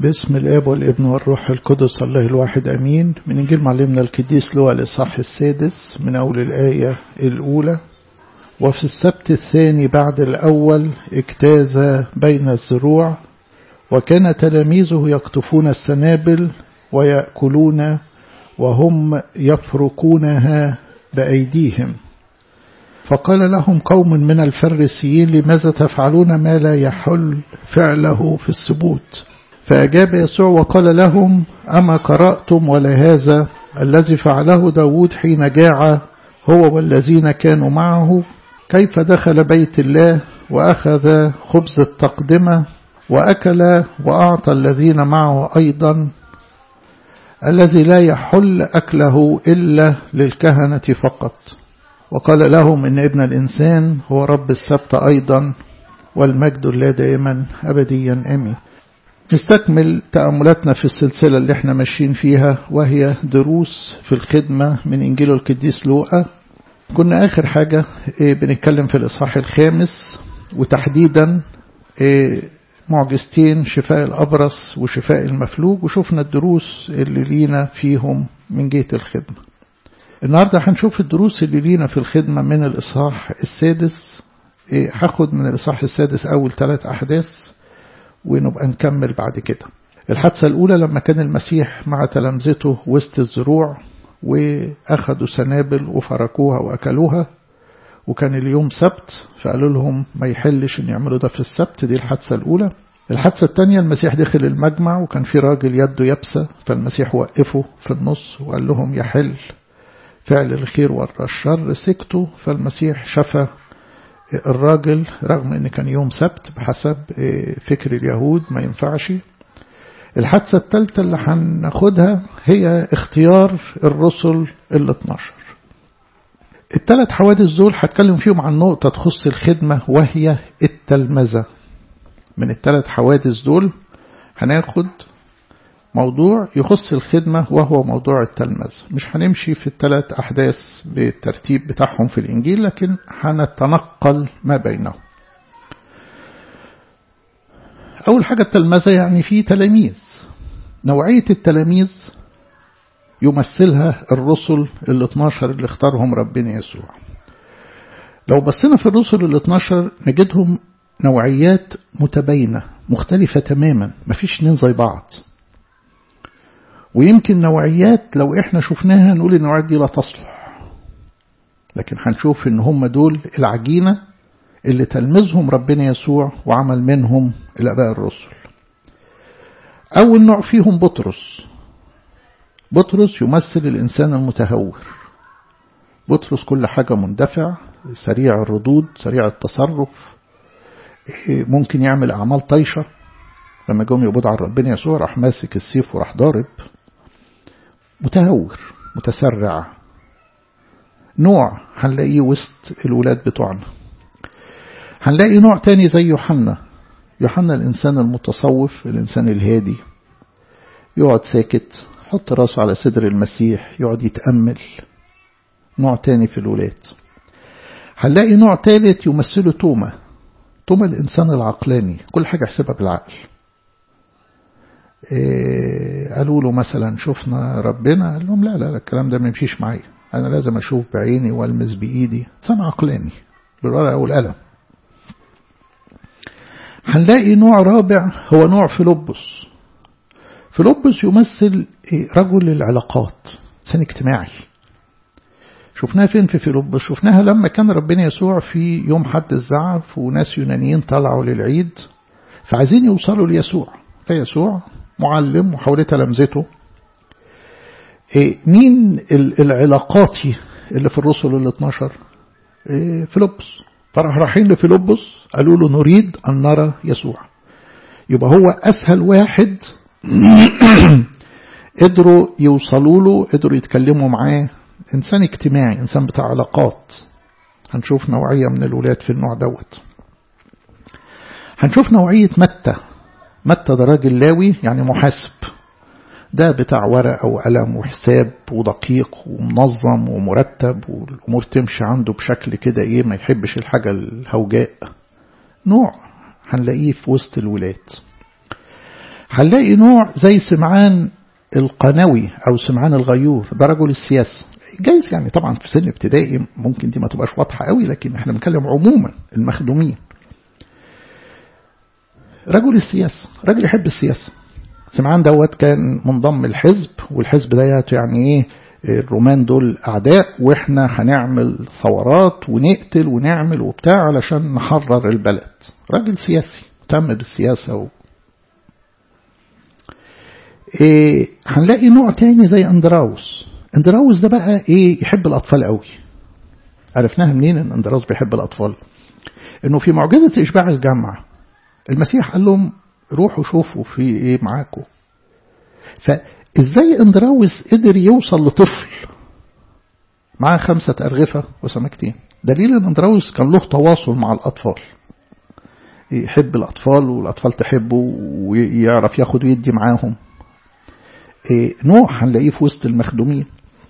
باسم الاب والابن والروح القدس الله الواحد امين من انجيل معلمنا القديس لوقا الاصحاح السادس من اول الايه الاولى وفي السبت الثاني بعد الاول اجتاز بين الزروع وكان تلاميذه يقطفون السنابل ويأكلون وهم يفركونها بأيديهم فقال لهم قوم من الفريسيين لماذا تفعلون ما لا يحل فعله في السبوت فأجاب يسوع وقال لهم أما قرأتم ولهذا الذي فعله داود حين جاع هو والذين كانوا معه كيف دخل بيت الله وأخذ خبز التقدمة وأكل وأعطى الذين معه أيضا الذي لا يحل أكله إلا للكهنة فقط وقال لهم إن ابن الإنسان هو رب السبت أيضا والمجد لا دائما أبديا أمين نستكمل تأملاتنا في السلسلة اللي احنا ماشيين فيها وهي دروس في الخدمة من إنجيل القديس لوقا كنا آخر حاجة بنتكلم في الإصحاح الخامس وتحديدا معجزتين شفاء الأبرص وشفاء المفلوج وشفنا الدروس اللي لينا فيهم من جهة الخدمة النهاردة هنشوف الدروس اللي لينا في الخدمة من الإصحاح السادس هاخد من الإصحاح السادس أول ثلاث أحداث ونبقى نكمل بعد كده الحادثة الأولى لما كان المسيح مع تلامذته وسط الزروع وأخذوا سنابل وفركوها وأكلوها وكان اليوم سبت فقالوا لهم ما يحلش ان يعملوا ده في السبت دي الحادثة الأولى الحادثة الثانية المسيح دخل المجمع وكان في راجل يده يابسة فالمسيح وقفه في النص وقال لهم يحل فعل الخير والشر سكتوا فالمسيح شفى الراجل رغم ان كان يوم سبت بحسب فكر اليهود ما ينفعش الحادثة الثالثة اللي هناخدها هي اختيار الرسل ال 12 الثلاث حوادث دول هتكلم فيهم عن نقطة تخص الخدمة وهي التلمذة من الثلاث حوادث دول هناخد موضوع يخص الخدمة وهو موضوع التلمذة مش هنمشي في الثلاث أحداث بالترتيب بتاعهم في الإنجيل لكن هنتنقل ما بينهم أول حاجة التلمذة يعني في تلاميذ نوعية التلاميذ يمثلها الرسل ال 12 اللي اختارهم ربنا يسوع لو بصينا في الرسل ال 12 نجدهم نوعيات متباينة مختلفة تماما مفيش اتنين زي بعض ويمكن نوعيات لو احنا شفناها نقول النوعيات دي لا تصلح لكن هنشوف ان هم دول العجينة اللي تلمذهم ربنا يسوع وعمل منهم الاباء الرسل اول نوع فيهم بطرس بطرس يمثل الإنسان المتهور بطرس كل حاجة مندفع سريع الردود سريع التصرف ممكن يعمل أعمال طيشة لما جم يقبضوا على ربنا يسوع راح ماسك السيف وراح ضارب متهور متسرع نوع هنلاقيه وسط الولاد بتوعنا هنلاقي نوع تاني زي يوحنا يوحنا الإنسان المتصوف الإنسان الهادي يقعد ساكت يحط راسه على صدر المسيح يقعد يتأمل نوع تاني في الولاد هنلاقي نوع تالت يمثله توما توما الإنسان العقلاني كل حاجة يحسبها بالعقل إيه قالوا له مثلا شفنا ربنا قال لهم لا لا, لا الكلام ده ما يمشيش معايا أنا لازم أشوف بعيني والمس بإيدي إنسان عقلاني بالورقة والقلم هنلاقي نوع رابع هو نوع فيلبس فيلبس يمثل رجل العلاقات إنسان اجتماعي شفناها فين في فيلبس شفناها لما كان ربنا يسوع في يوم حد الزعف وناس يونانيين طلعوا للعيد فعايزين يوصلوا ليسوع فيسوع معلم وحواليه تلامذته مين العلاقاتي اللي في الرسل ال 12 فيلبس فراح رايحين لفيلبس قالوا له نريد أن نرى يسوع يبقى هو أسهل واحد قدروا يوصلوا له قدروا يتكلموا معاه إنسان اجتماعي إنسان بتاع علاقات هنشوف نوعية من الولاد في النوع دوت هنشوف نوعية متى متى ده راجل لاوي يعني محاسب ده بتاع ورقة وقلم وحساب ودقيق ومنظم ومرتب والأمور تمشي عنده بشكل كده إيه ما يحبش الحاجة الهوجاء نوع هنلاقيه في وسط الولاد هنلاقي نوع زي سمعان القنوي أو سمعان الغيور ده رجل السياسة جايز يعني طبعا في سن ابتدائي ممكن دي ما تبقاش واضحة قوي لكن احنا بنتكلم عموما المخدومين رجل السياسة راجل يحب السياسة سمعان دوت كان منضم الحزب والحزب ديت يعني ايه الرومان دول أعداء وإحنا هنعمل ثورات ونقتل ونعمل وبتاع علشان نحرر البلد راجل سياسي تم بالسياسة و... إيه هنلاقي نوع تاني زي أندراوس أندراوس ده بقى إيه يحب الأطفال قوي عرفناها منين إن أندراوس بيحب الأطفال إنه في معجزة إشباع الجامعة المسيح قال لهم روحوا شوفوا في إيه معاكم فإزاي أندراوس قدر يوصل لطفل معاه خمسة أرغفة وسمكتين دليل أن أندراوس كان له تواصل مع الأطفال يحب الأطفال والأطفال تحبه ويعرف ياخد ويدي معاهم نوع هنلاقيه في وسط المخدومين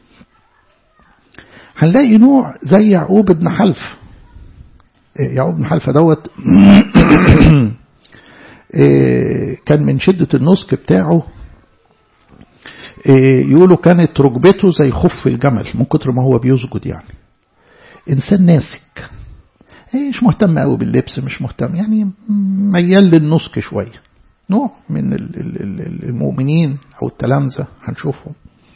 هنلاقي نوع زي يعقوب بن حلف يعقوب بن حلفة دوت كان من شدة النسك بتاعه يقولوا كانت ركبته زي خف الجمل من كتر ما هو بيسجد يعني إنسان ناسك مش مهتم قوي باللبس مش مهتم يعني ميال للنسك شوية نوع من المؤمنين أو التلامذة هنشوفهم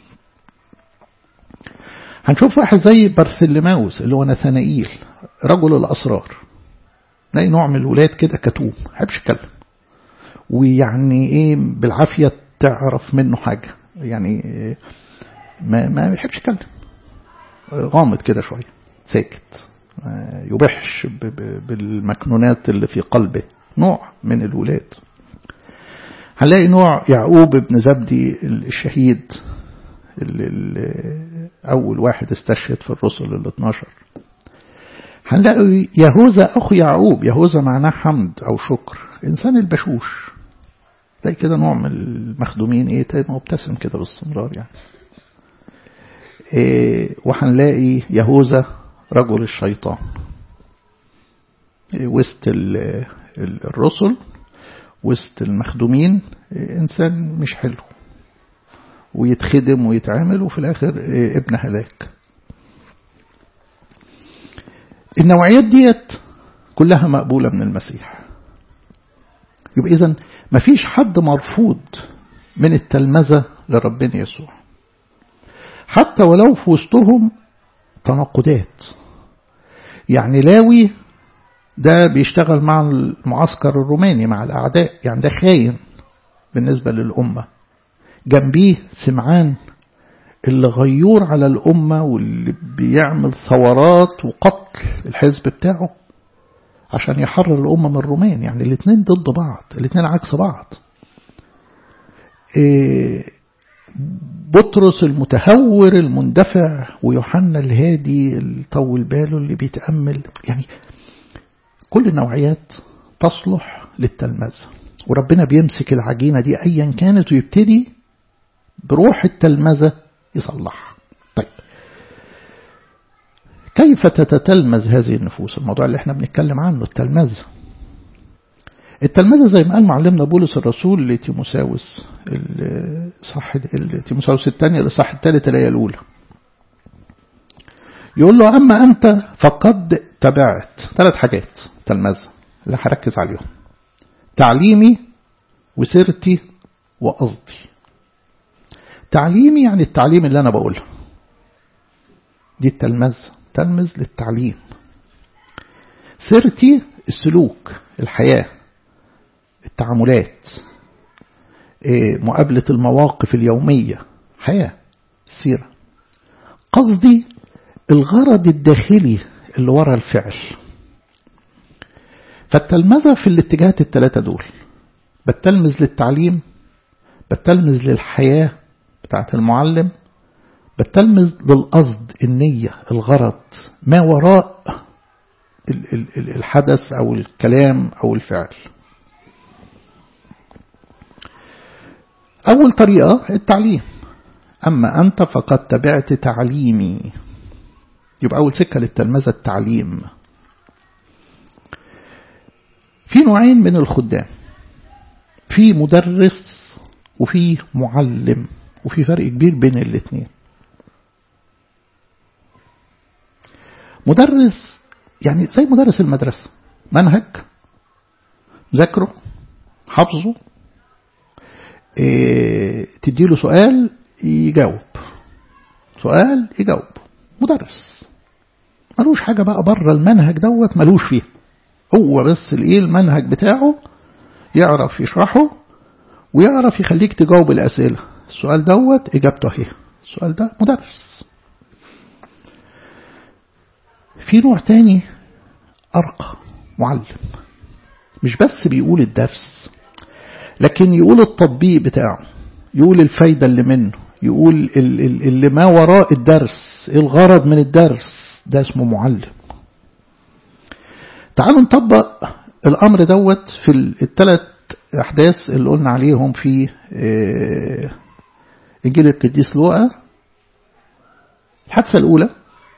هنشوف واحد زي برثلماوس اللي هو نثنائيل رجل الأسرار نلاقي نوع من الولاد كده كتوم ما يحبش يتكلم ويعني ايه بالعافية تعرف منه حاجة يعني ما ما بيحبش يتكلم غامض كده شوية ساكت يبحش بالمكنونات اللي في قلبه نوع من الولاد هنلاقي نوع يعقوب بن زبدي الشهيد اللي أول واحد استشهد في الرسل ال 12 هنلاقي يهوذا أخو يعقوب يهوذا معناه حمد أو شكر إنسان البشوش تلاقي كده نوع من المخدومين إيه مبتسم كده باستمرار يعني إيه وهنلاقي يهوذا رجل الشيطان إيه وسط الرسل وسط المخدومين إيه إنسان مش حلو ويتخدم ويتعامل وفي الآخر إيه ابن هلاك النوعيات ديت كلها مقبولة من المسيح يبقى إذن مفيش حد مرفوض من التلمذة لربنا يسوع حتى ولو في وسطهم تناقضات يعني لاوي ده بيشتغل مع المعسكر الروماني مع الأعداء يعني ده خاين بالنسبة للأمة جنبيه سمعان اللي غيور على الأمة واللي بيعمل ثورات وقتل الحزب بتاعه عشان يحرر الأمة من الرومان يعني الاثنين ضد بعض الاثنين عكس بعض إيه بطرس المتهور المندفع ويوحنا الهادي الطول باله اللي بيتأمل يعني كل النوعيات تصلح للتلمذة وربنا بيمسك العجينة دي أيا كانت ويبتدي بروح التلمذة يصلحها طيب كيف تتتلمذ هذه النفوس الموضوع اللي احنا بنتكلم عنه التلمذة التلمذة زي ما قال معلمنا بولس الرسول لتيموساوس صح تيموساوس الثانية الإصحاح الثالث الآية الأولى يقول له أما أنت فقد تبعت ثلاث حاجات تلمذة اللي هركز عليهم تعليمي وسيرتي وقصدي تعليمي يعني التعليم اللي أنا بقوله دي التلمذة تلمذ للتعليم سيرتي السلوك الحياة التعاملات مقابلة المواقف اليومية حياة سيرة قصدي الغرض الداخلي اللي ورا الفعل فالتلمذة في الاتجاهات الثلاثة دول بتلمذ للتعليم بتلمذ للحياة بتاعت المعلم بتلمذ للقصد النية الغرض ما وراء الحدث أو الكلام أو الفعل أول طريقة التعليم أما أنت فقد تبعت تعليمي يبقى أول سكة للتلمذة التعليم في نوعين من الخدام في مدرس وفي معلم وفي فرق كبير بين الاثنين مدرس يعني زي مدرس المدرسة منهج ذاكره حافظه إيه تديله سؤال يجاوب سؤال يجاوب مدرس ملوش حاجة بقى بره المنهج دوت ملوش فيه هو بس الايه المنهج بتاعه يعرف يشرحه ويعرف يخليك تجاوب الأسئلة السؤال دوت إجابته اهي السؤال ده مدرس في نوع تاني أرقى معلم مش بس بيقول الدرس لكن يقول التطبيق بتاعه يقول الفايدة اللي منه يقول اللي ما وراء الدرس الغرض من الدرس ده اسمه معلم تعالوا نطبق الأمر دوت في الثلاث أحداث اللي قلنا عليهم في إنجيل القديس لوقا الحادثة الأولى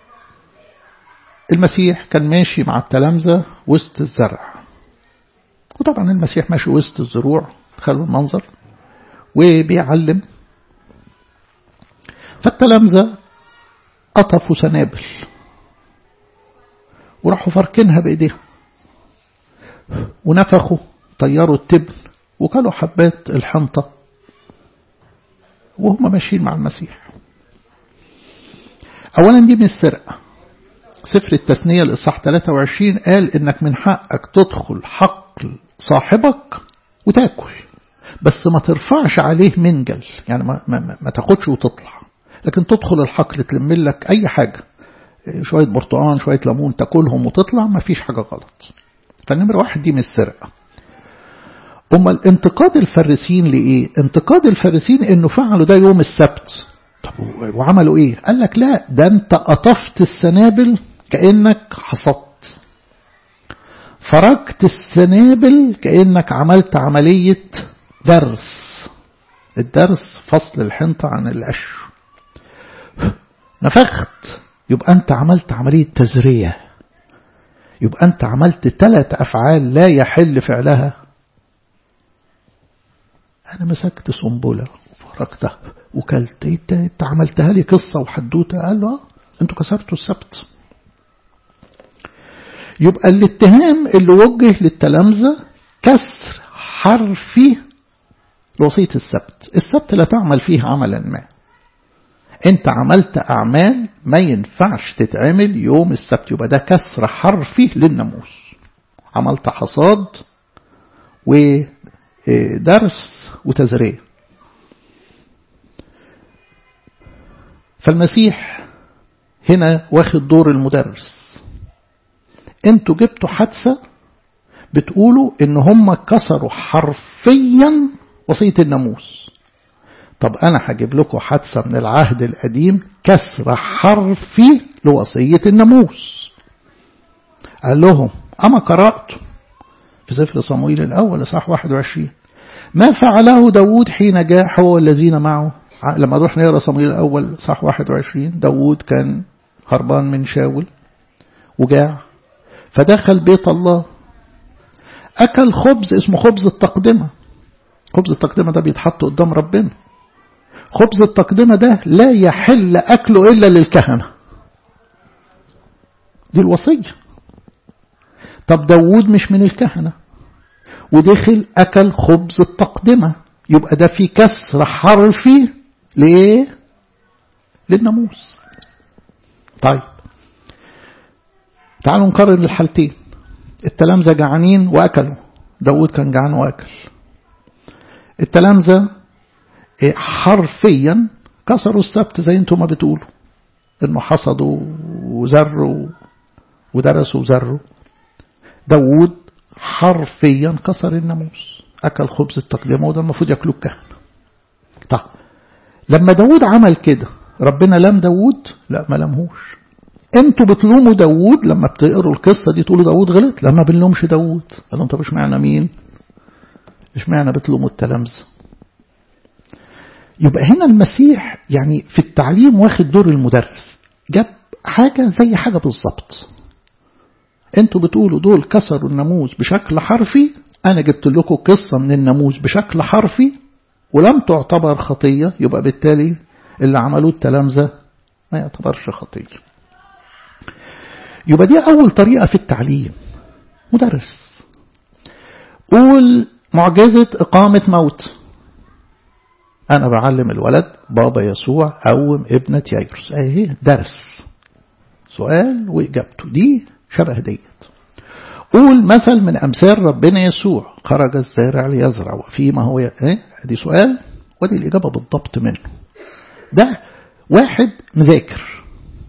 المسيح كان ماشي مع التلامذة وسط الزرع وطبعا المسيح ماشي وسط الزروع تخيلوا المنظر وبيعلم فالتلامذة قطفوا سنابل وراحوا فاركينها بإيديهم ونفخوا طيروا التبن وكلوا حبات الحنطة وهم ماشيين مع المسيح أولا دي مش سرقة سفر التثنية الإصحاح 23 قال إنك من حقك تدخل حقل صاحبك وتاكل بس ما ترفعش عليه منجل يعني ما, ما, ما تاخدش وتطلع لكن تدخل الحقل تلم لك أي حاجة شوية برتقان شوية ليمون تاكلهم وتطلع ما فيش حاجة غلط فالنمرة واحد دي مش سرقة أما انتقاد الفريسين لإيه انتقاد الفريسين إنه فعلوا ده يوم السبت طب وعملوا إيه قال لك لا ده أنت قطفت السنابل كأنك حصدت فرجت السنابل كأنك عملت عملية درس الدرس فصل الحنطة عن القش نفخت يبقى أنت عملت عملية تزرية يبقى أنت عملت ثلاث أفعال لا يحل فعلها أنا مسكت سنبلة وفركتها وكلت إنت, إنت عملتها لي قصة وحدوتة قال له أنتوا كسرتوا السبت يبقى الاتهام اللي وجه للتلامذة كسر حرفي لوصية السبت السبت لا تعمل فيه عملا ما انت عملت اعمال ما ينفعش تتعمل يوم السبت يبقى ده كسر حرفي للناموس عملت حصاد ودرس وتزرية فالمسيح هنا واخد دور المدرس انتوا جبتوا حادثة بتقولوا ان هم كسروا حرفيا وصية الناموس طب أنا هجيب لكم حادثة من العهد القديم كسر حرفي لوصية الناموس قال لهم أما قرأت في سفر صمويل الأول صح 21 ما فعله داود حين جاء هو والذين معه لما نروح نقرا صمويل الأول صح 21 داود كان هربان من شاول وجاع فدخل بيت الله أكل خبز اسمه خبز التقدمة خبز التقدمة ده بيتحط قدام ربنا خبز التقدمة ده لا يحل أكله إلا للكهنة دي الوصية طب داود مش من الكهنة ودخل أكل خبز التقدمة يبقى ده في كسر حرفي ليه للناموس طيب تعالوا نقارن الحالتين التلامذة جعانين وأكلوا داود كان جعان وأكل التلامذة حرفيا كسروا السبت زي انتم ما بتقولوا انه حصدوا وزروا ودرسوا وزروا داود حرفيا كسر الناموس اكل خبز التقدمه وده المفروض ياكلوه الكهنه طيب لما داود عمل كده ربنا لام داود لا ما لامهوش انتوا بتلوموا داود لما بتقروا القصه دي تقولوا داود غلط لما بنلومش داود قال لهم طب اشمعنى مين اشمعنى بتلوموا التلامذه يبقى هنا المسيح يعني في التعليم واخد دور المدرس جاب حاجة زي حاجة بالظبط انتوا بتقولوا دول كسروا الناموس بشكل حرفي انا جبت لكم قصة من الناموس بشكل حرفي ولم تعتبر خطية يبقى بالتالي اللي عملوه التلامذة ما يعتبرش خطية يبقى دي أول طريقة في التعليم مدرس قول معجزة إقامة موت أنا بعلم الولد بابا يسوع قوم ابنة ييروس أهي درس سؤال وإجابته دي شبه ديت قول مثل من أمثال ربنا يسوع خرج الزارع ليزرع وفيما هو ي... إيه؟ دي سؤال ودي الإجابة بالضبط منه ده واحد مذاكر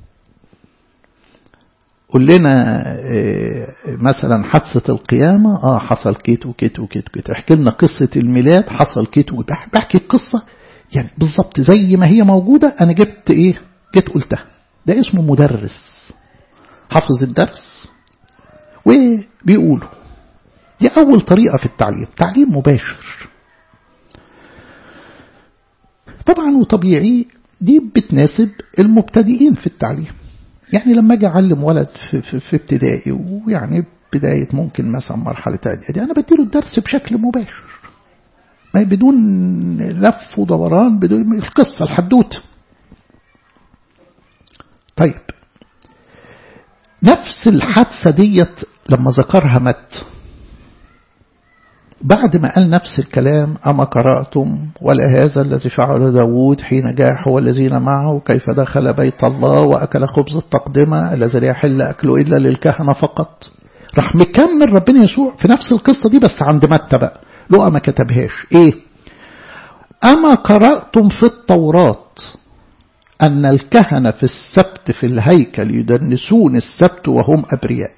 قول لنا إيه مثلا حادثة القيامة اه حصل كيت وكيت وكيت وكيت احكي لنا قصة الميلاد حصل كيت بحكي القصة يعني بالظبط زي ما هي موجودة انا جبت ايه جيت قلتها ده اسمه مدرس حافظ الدرس وبيقولوا دي أول طريقة في التعليم تعليم مباشر طبعا وطبيعي دي بتناسب المبتدئين في التعليم يعني لما اجي اعلم ولد في, في, في ابتدائي ويعني بداية ممكن مثلا مرحلة اعدادي انا بديله الدرس بشكل مباشر ما بدون لف ودوران بدون القصة الحدوته طيب نفس الحادثة ديت لما ذكرها مت بعد ما قال نفس الكلام أما قرأتم ولا هذا الذي فعل داود حين جاح والذين معه كيف دخل بيت الله وأكل خبز التقدمة الذي لا يحل أكله إلا للكهنة فقط راح مكمل ربنا يسوع في نفس القصة دي بس عند متى بقى لقى ما كتبهاش إيه أما قرأتم في التوراة أن الكهنة في السبت في الهيكل يدنسون السبت وهم أبرياء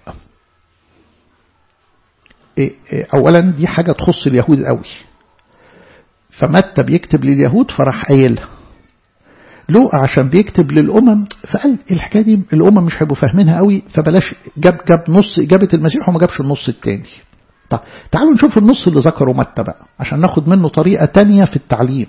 أولا دي حاجة تخص اليهود قوي فمتى بيكتب لليهود فراح قايلها لوقا عشان بيكتب للأمم فقال الحكاية دي الأمم مش هيبقوا فاهمينها قوي فبلاش جاب جاب نص إجابة المسيح وما جابش النص التاني طب تعالوا نشوف النص اللي ذكره متى بقى عشان ناخد منه طريقة تانية في التعليم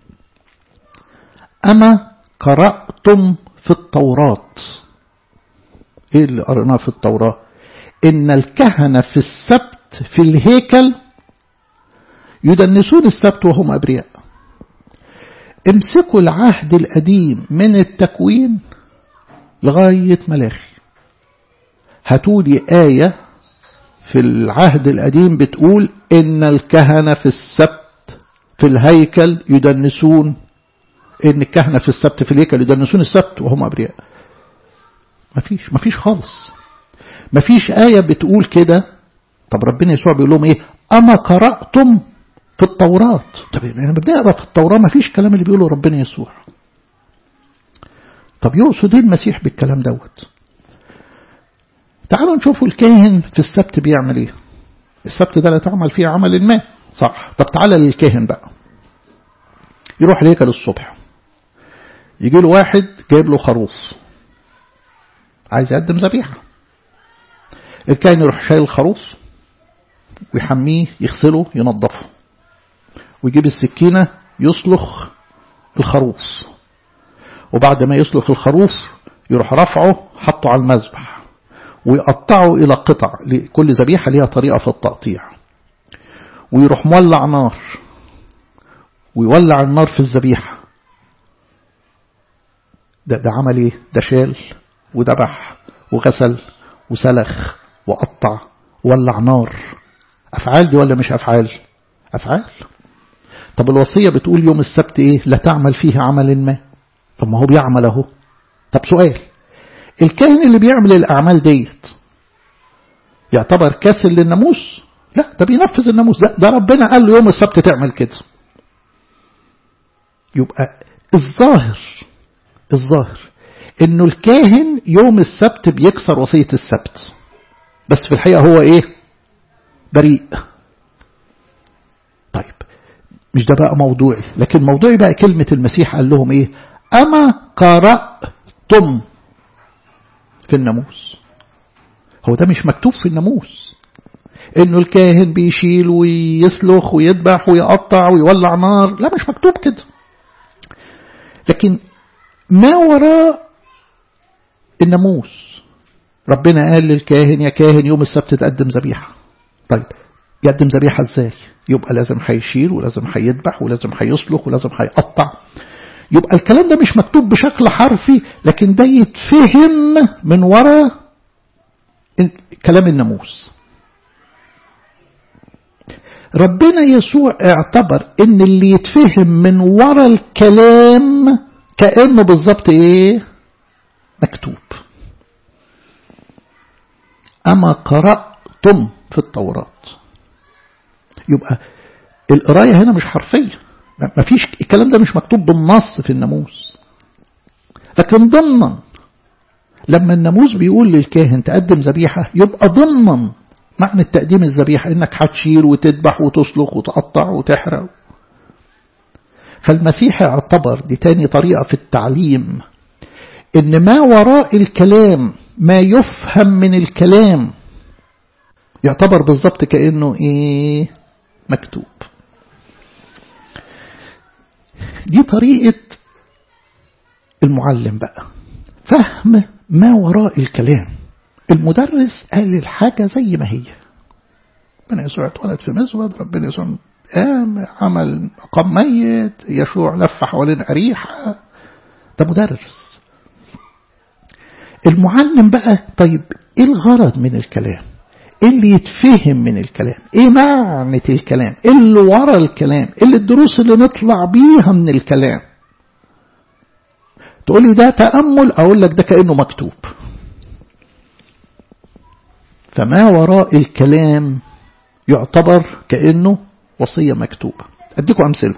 أما قرأتم في التوراة ايه اللي قرأناه في التوراة ان الكهنة في السبت في الهيكل يدنسون السبت وهم أبرياء امسكوا العهد القديم من التكوين لغاية ملاخي هاتولي آية في العهد القديم بتقول إن الكهنة في السبت في الهيكل يدنسون إن الكهنة في السبت في الهيكل يدنسون السبت وهم أبرياء مفيش مفيش خالص مفيش آية بتقول كده طب ربنا يسوع بيقول لهم إيه أما قرأتم في التوراة طب يعني بنقرا في التوراة مفيش كلام اللي بيقوله ربنا يسوع طب يقصد ايه المسيح بالكلام دوت تعالوا نشوفوا الكاهن في السبت بيعمل ايه السبت ده لا تعمل فيه عمل ما صح طب تعالى للكاهن بقى يروح الهيكل الصبح يجي له واحد جايب له خروف عايز يقدم ذبيحه الكاهن يروح شايل الخروف ويحميه يغسله ينظفه ويجيب السكينة يسلخ الخروف وبعد ما يسلخ الخروف يروح رفعه حطه على المذبح ويقطعه إلى قطع كل ذبيحة ليها طريقة في التقطيع ويروح مولع نار ويولع النار في الذبيحة ده, ده عمل ايه ده شال وذبح وغسل وسلخ وقطع ولع نار أفعال دي ولا مش أفعال أفعال طب الوصية بتقول يوم السبت إيه لا تعمل فيه عمل ما طب ما هو بيعمل أهو طب سؤال الكاهن اللي بيعمل الأعمال ديت يعتبر كسل للناموس لا ده بينفذ الناموس ده, ده ربنا قال له يوم السبت تعمل كده يبقى الظاهر الظاهر انه الكاهن يوم السبت بيكسر وصية السبت بس في الحقيقة هو ايه بريء طيب مش ده بقى موضوعي لكن موضوعي بقى كلمة المسيح قال لهم ايه اما قرأتم في الناموس هو ده مش مكتوب في الناموس انه الكاهن بيشيل ويسلخ ويذبح ويقطع ويولع نار لا مش مكتوب كده لكن ما وراء الناموس ربنا قال للكاهن يا كاهن يوم السبت تقدم ذبيحة طيب يقدم ذبيحة ازاي يبقى لازم هيشيل ولازم هيذبح ولازم هيصلخ ولازم هيقطع يبقى الكلام ده مش مكتوب بشكل حرفي لكن ده يتفهم من وراء كلام الناموس ربنا يسوع اعتبر ان اللي يتفهم من ورا الكلام كأنه بالظبط ايه مكتوب اما قرأتم في التوراة يبقى القراية هنا مش حرفية ما فيش الكلام ده مش مكتوب بالنص في الناموس لكن ضمنا لما الناموس بيقول للكاهن تقدم ذبيحة يبقى ضمنا معنى تقديم الذبيحة انك هتشيل وتذبح وتصلخ وتقطع وتحرق فالمسيح اعتبر دي تاني طريقة في التعليم ان ما وراء الكلام ما يفهم من الكلام يعتبر بالظبط كأنه ايه مكتوب دي طريقة المعلم بقى فهم ما وراء الكلام المدرس قال الحاجة زي ما هي ربنا يسوع اتولد في مزود ربنا يسوع قام عمل قام ميت يشوع لف حوالين أريحة ده مدرس المعلم بقى طيب ايه الغرض من الكلام ايه اللي يتفهم من الكلام ايه معنى الكلام ايه اللي ورا الكلام ايه اللي الدروس اللي نطلع بيها من الكلام تقول لي ده تأمل اقول لك ده كأنه مكتوب فما وراء الكلام يعتبر كأنه وصية مكتوبة أديكم أمثلة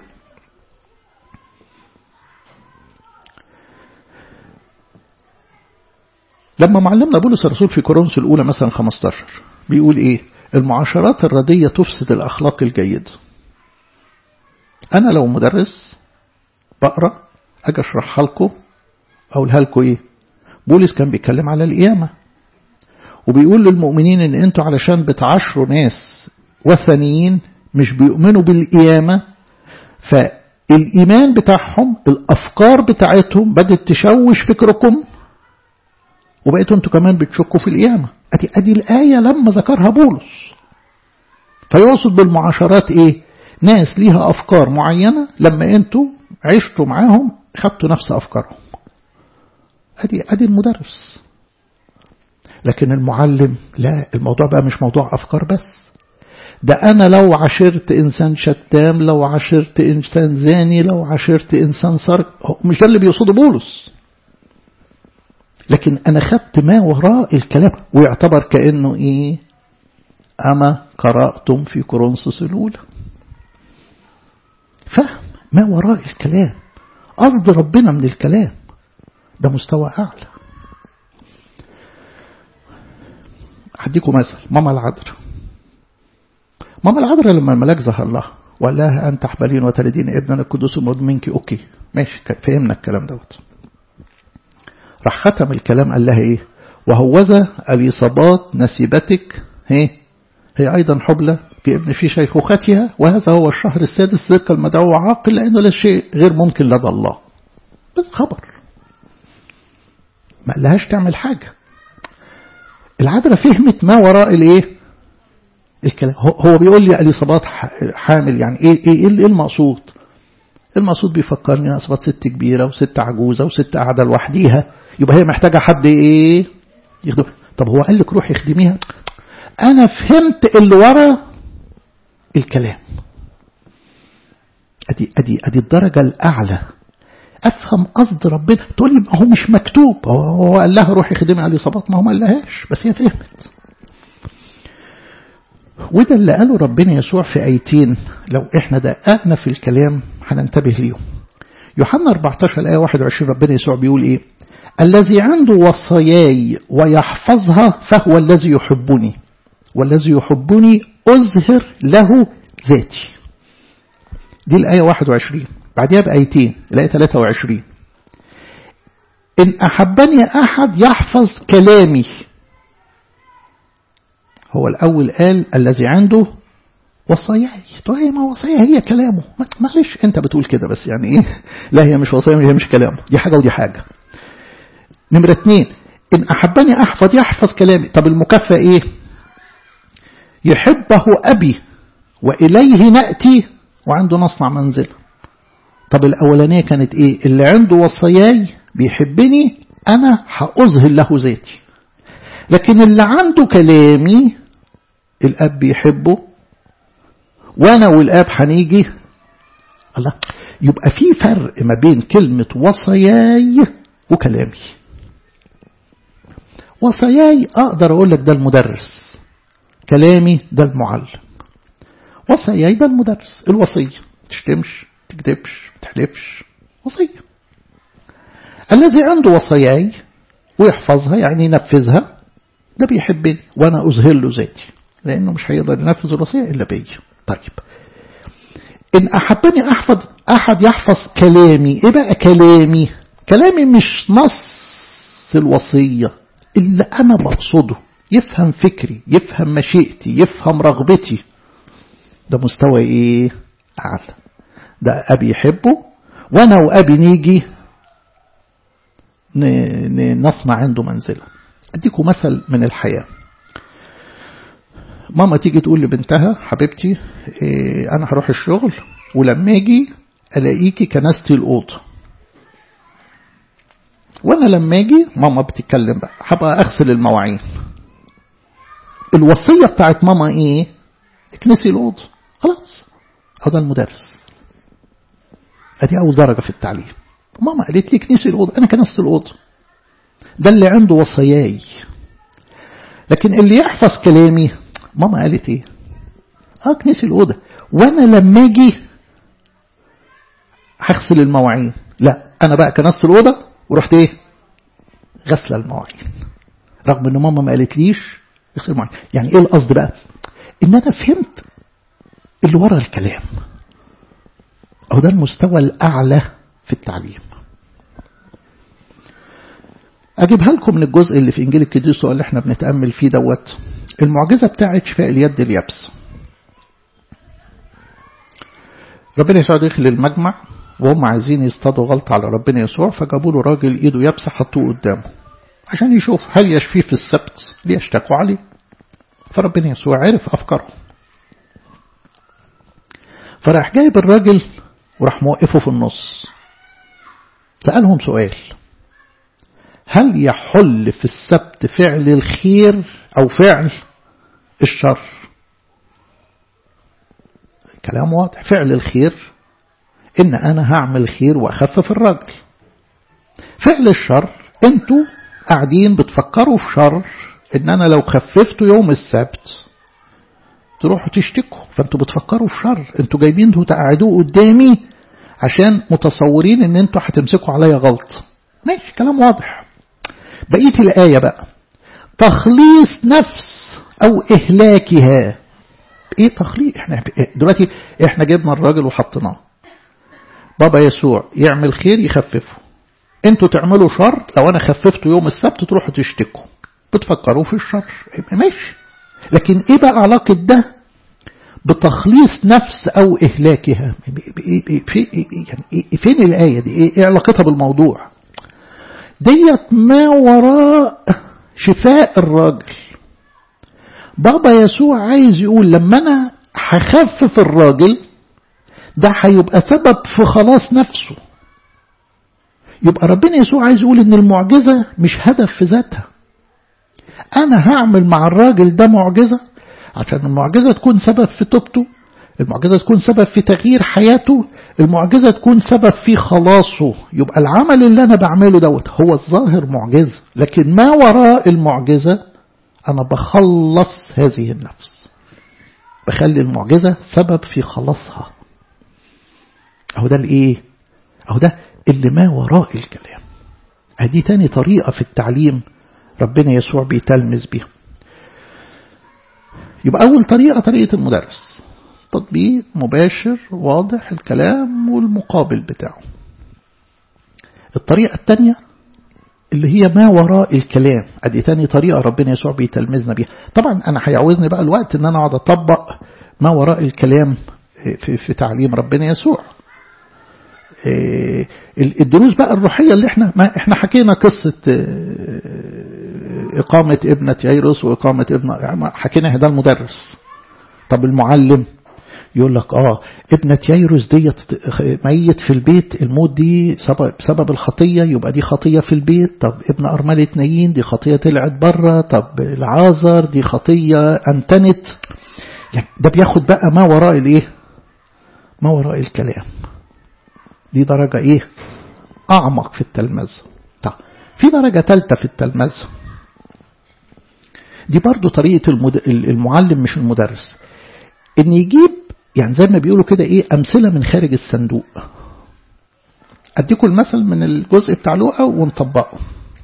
لما معلمنا بولس الرسول في كورنثوس الأولى مثلا 15 بيقول إيه المعاشرات الردية تفسد الأخلاق الجيدة أنا لو مدرس بقرأ أجي أشرحها لكم أقولها لكم إيه بولس كان بيتكلم على القيامة وبيقول للمؤمنين ان انتوا علشان بتعاشروا ناس وثنيين مش بيؤمنوا بالقيامة فالإيمان بتاعهم الأفكار بتاعتهم بدأت تشوش فكركم وبقيتوا انتوا كمان بتشكوا في القيامة أدي, أدي الآية لما ذكرها بولس فيقصد بالمعاشرات إيه ناس ليها أفكار معينة لما انتوا عشتوا معاهم خدتوا نفس أفكارهم أدي, أدي المدرس لكن المعلم لا الموضوع بقى مش موضوع أفكار بس ده أنا لو عشرت إنسان شتام لو عشرت إنسان زاني لو عشرت إنسان سرق مش ده اللي بيقصده بولس لكن أنا خدت ما وراء الكلام ويعتبر كأنه إيه أما قرأتم في كورنثوس الأولى فهم ما وراء الكلام قصد ربنا من الكلام ده مستوى أعلى هديكم مثل ماما العذراء ماما العذراء لما الملاك ظهر لها وقال لها أن تحبلين وتلدين ابننا القدوس المولود منك أوكي ماشي فهمنا الكلام دوت راح ختم الكلام قال لها إيه وهوذا اليصابات نسيبتك هي هي أيضا حبلى في ابن في شيخوختها وهذا هو الشهر السادس ذلك المدعو عاقل لأنه لا شيء غير ممكن لدى الله بس خبر ما قالهاش تعمل حاجة العذراء فهمت ما وراء الايه الكلام هو بيقول لي اليصابات حامل يعني ايه ايه ايه المقصود المقصود بيفكرني اصبات ست كبيره وست عجوزه وست قاعده لوحديها يبقى هي محتاجه حد ايه يخدم طب هو قال لك روحي اخدميها انا فهمت اللي ورا الكلام ادي ادي ادي الدرجه الاعلى افهم قصد ربنا تقول لي ما هو مش مكتوب هو قال لها روحي خدمي على اليصابات ما هو ما قالهاش بس هي فهمت وده اللي قاله ربنا يسوع في ايتين لو احنا دققنا في الكلام هننتبه ليهم يوحنا 14 الايه 21 ربنا يسوع بيقول ايه الذي عنده وصاياي ويحفظها فهو الذي يحبني والذي يحبني أظهر له ذاتي دي الآية 21 بعدها بآيتين الآية 23 إن أحبني أحد يحفظ كلامي هو الأول قال الذي عنده وصاياي طيب ما وصايا هي كلامه معلش انت بتقول كده بس يعني ايه لا هي مش وصايا هي مش كلامه دي حاجة ودي حاجة نمرة اتنين إن أحبني أحفظ يحفظ كلامي طب المكافأة إيه يحبه أبي وإليه نأتي وعنده نصنع منزل طب الأولانية كانت إيه اللي عنده وصاياي بيحبني أنا هأظهر له ذاتي لكن اللي عنده كلامي الأب بيحبه وأنا والأب هنيجي الله يبقى في فرق ما بين كلمة وصاياي وكلامي وصاياي أقدر أقول لك ده المدرس كلامي ده المعلم وصاياي ده المدرس الوصية تشتمش تكذبش تحلفش وصية الذي عنده وصاياي ويحفظها يعني ينفذها ده بيحبني وأنا أظهر له ذاتي لأنه مش هيقدر ينفذ الوصية إلا بيا طيب إن أحبني أحفظ أحد يحفظ كلامي إيه بقى كلامي كلامي مش نص الوصية اللي أنا بقصده يفهم فكري يفهم مشيئتي يفهم رغبتي ده مستوى إيه أعلى ده أبي يحبه وأنا وأبي نيجي نصنع عنده منزلة أديكم مثل من الحياة ماما تيجي تقول لبنتها حبيبتي إيه أنا هروح الشغل ولما أجي ألاقيكي كنستي الأوضة وأنا لما أجي ماما بتتكلم بقى هبقى أغسل المواعين الوصية بتاعت ماما إيه اكنسي الأوضة خلاص هذا المدرس أدي أول درجة في التعليم ماما قالت لي كنسي الأوضة أنا كنست الأوضة ده اللي عنده وصاياي لكن اللي يحفظ كلامي ماما قالت ايه اه كنسي الأوضة وانا لما اجي هغسل المواعين لا انا بقى كنست الأوضة ورحت ايه غسل المواعين رغم ان ماما ما قالتليش اغسل المواعين يعني ايه القصد بقى ان انا فهمت اللي ورا الكلام او ده المستوى الاعلى في التعليم أجيبها لكم من الجزء اللي في إنجيل القديس اللي احنا بنتأمل فيه دوت المعجزة بتاعت شفاء اليد اليابس ربنا يسوع دخل المجمع وهم عايزين يصطادوا غلط على ربنا يسوع فجابوا له راجل ايده يابسة حطوه قدامه عشان يشوف هل يشفيه في السبت ليشتكوا عليه فربنا يسوع عرف أفكارهم فراح جايب الراجل وراح موقفه في النص سألهم سؤال هل يحل في السبت فعل الخير أو فعل الشر كلام واضح فعل الخير إن أنا هعمل خير وأخفف الراجل فعل الشر أنتوا قاعدين بتفكروا في شر إن أنا لو خففت يوم السبت تروحوا تشتكوا فأنتوا بتفكروا في شر أنتوا جايبين تقعدوه قدامي عشان متصورين إن أنتوا هتمسكوا عليا غلط ماشي كلام واضح بقية الآية بقى تخليص نفس أو إهلاكها إيه تخليص إحنا دلوقتي إحنا جبنا الراجل وحطيناه بابا يسوع يعمل خير يخففه انتوا تعملوا شر لو انا خففته يوم السبت تروحوا تشتكوا بتفكروا في الشر ماشي لكن ايه بقى علاقة ده بتخليص نفس او اهلاكها يعني فين الاية دي ايه علاقتها بالموضوع ديت ما وراء شفاء الراجل بابا يسوع عايز يقول لما انا هخفف الراجل ده هيبقى سبب في خلاص نفسه يبقى ربنا يسوع عايز يقول ان المعجزة مش هدف في ذاتها انا هعمل مع الراجل ده معجزة عشان المعجزة تكون سبب في توبته المعجزة تكون سبب في تغيير حياته المعجزة تكون سبب في خلاصه يبقى العمل اللي أنا بعمله دوت هو الظاهر معجزة لكن ما وراء المعجزة أنا بخلص هذه النفس بخلي المعجزة سبب في خلاصها أهو ده الإيه أهو ده اللي ما وراء الكلام هذه تاني طريقة في التعليم ربنا يسوع بيتلمذ بيها يبقى أول طريقة طريقة المدرس تطبيق مباشر واضح الكلام والمقابل بتاعه الطريقة الثانية اللي هي ما وراء الكلام ادي تاني طريقة ربنا يسوع بيتلمذنا بيها طبعا انا هيعوزني بقى الوقت ان انا اقعد اطبق ما وراء الكلام في, في تعليم ربنا يسوع الدروس بقى الروحية اللي احنا ما احنا حكينا قصة إقامة ابنة ييروس وإقامة ابن حكينا ده المدرس طب المعلم يقول لك اه ابنة ييروس ديت ميت في البيت الموت دي سبب, بسبب الخطية يبقى دي خطية في البيت طب ابن أرملة نايين دي خطية طلعت بره طب العازر دي خطية أنتنت يعني ده بياخد بقى ما وراء الايه ما وراء الكلام دي درجة ايه أعمق في التلمذة طب في درجة ثالثة في التلمذة دي برضو طريقة المد... المعلم مش المدرس ان يجيب يعني زي ما بيقولوا كده ايه امثلة من خارج الصندوق اديكم المثل من الجزء بتاع لوقا ونطبقه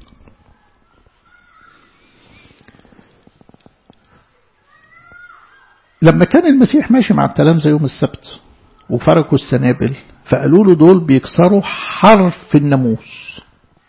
لما كان المسيح ماشي مع التلامذة يوم السبت وفركوا السنابل فقالوا له دول بيكسروا حرف الناموس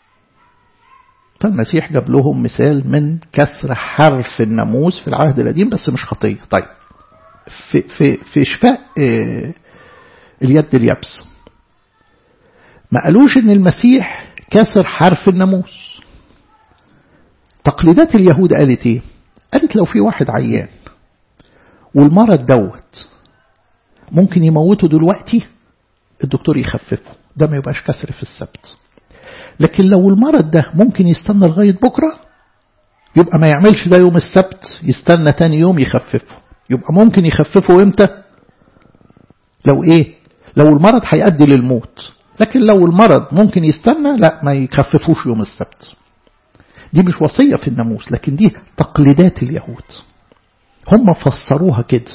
فالمسيح جاب لهم مثال من كسر حرف الناموس في العهد القديم بس مش خطية طيب في, في, في شفاء اليد اليابس ما قالوش ان المسيح كسر حرف الناموس تقليدات اليهود قالت ايه قالت لو في واحد عيان والمرض دوت ممكن يموته دلوقتي الدكتور يخففه ده ما يبقاش كسر في السبت لكن لو المرض ده ممكن يستنى لغاية بكرة يبقى ما يعملش ده يوم السبت يستنى تاني يوم يخففه يبقى ممكن يخففه امتى لو ايه لو المرض هيؤدي للموت لكن لو المرض ممكن يستنى لا ما يخففوش يوم السبت دي مش وصية في الناموس لكن دي تقليدات اليهود هم فسروها كده